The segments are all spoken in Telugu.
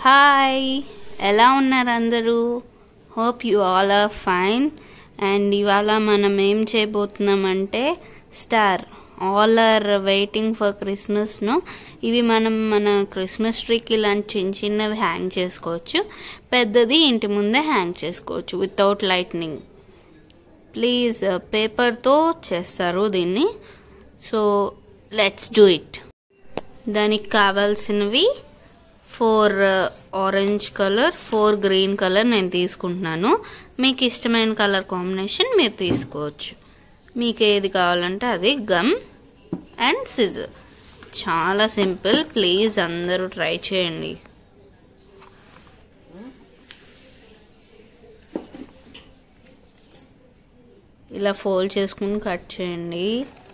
హాయ్ ఎలా ఉన్నారు అందరూ hope you all are fine and ఇవాళ మనం ఏం చేయబోతున్నామంటే star all are waiting for క్రిస్మస్ను ఇవి మనం మన క్రిస్మస్ ట్రీకి ఇలాంటి చిన్న చిన్నవి హ్యాంగ్ చేసుకోవచ్చు పెద్దది ఇంటి ముందే హ్యాంగ్ చేసుకోవచ్చు వితౌట్ లైట్నింగ్ ప్లీజ్ పేపర్తో చేస్తారు దీన్ని సో లెట్స్ డూ ఇట్ దానికి కావాల్సినవి four orange colour four green colour నేను తీసుకుంటున్నాను మీకు ఇష్టమైన కలర్ కాంబినేషన్ మీరు తీసుకోవచ్చు మీకు ఏది కావాలంటే అది గమ్ అండ్ సిజర్ చాలా సింపుల్ ప్లీజ్ అందరూ ట్రై చేయండి ఇలా ఫోల్డ్ చేసుకుని కట్ చేయండి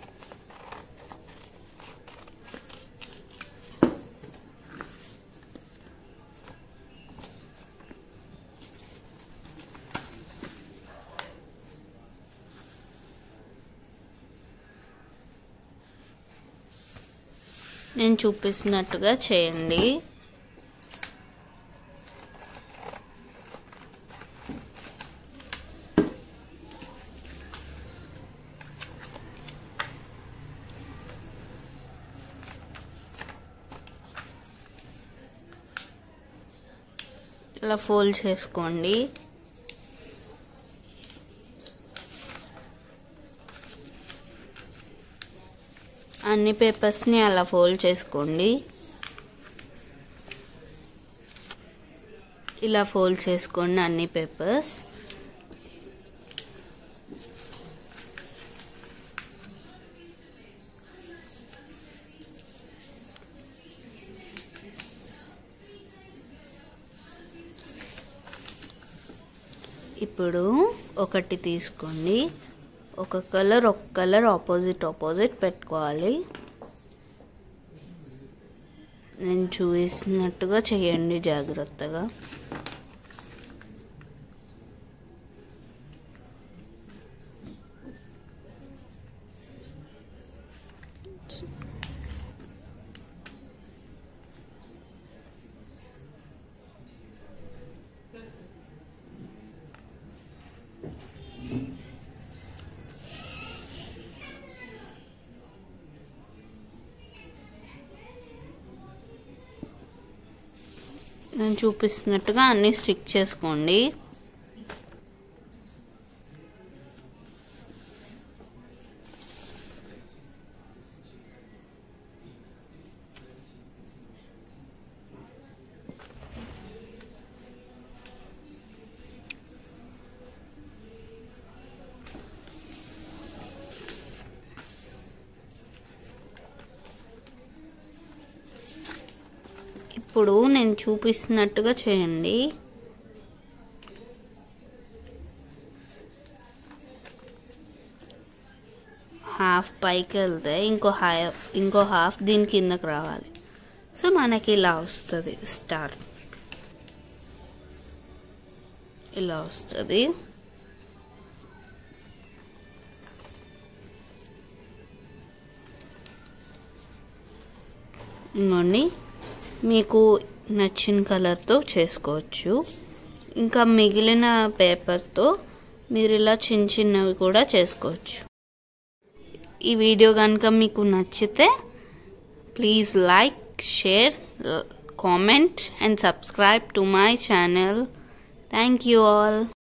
నేను చూపిస్తున్నట్టుగా చేయండి ఇలా ఫోల్డ్ చేసుకోండి అన్ని పేపర్స్ని అలా ఫోల్డ్ చేసుకోండి ఇలా ఫోల్డ్ చేసుకోండి అన్ని పేపర్స్ ఇప్పుడు ఒకటి తీసుకోండి ఒక కలర్ ఒక కలర్ ఆపోజిట్ ఆపోజిట్ పెట్టుకోవాలి నేను చూసినట్టుగా చేయండి జాగ్రత్తగా నేను చూపిస్తున్నట్టుగా అన్నీ స్టిక్ చేసుకోండి ఇప్పుడు నేను చూపిస్తున్నట్టుగా చేయండి హాఫ్ పైకి వెళ్తే ఇంకో హాఫ్ ఇంకో హాఫ్ దీని కిందకి రావాలి సో మనకి ఇలా వస్తుంది స్టార్ ఇలా వస్తుంది ఇంకోండి మీకు నచ్చిన కలర్తో చేసుకోవచ్చు ఇంకా మిగిలిన పేపర్తో మీరు ఇలా చిన్న చిన్నవి కూడా చేసుకోవచ్చు ఈ వీడియో కనుక మీకు నచ్చితే please like share comment and subscribe to my channel thank you all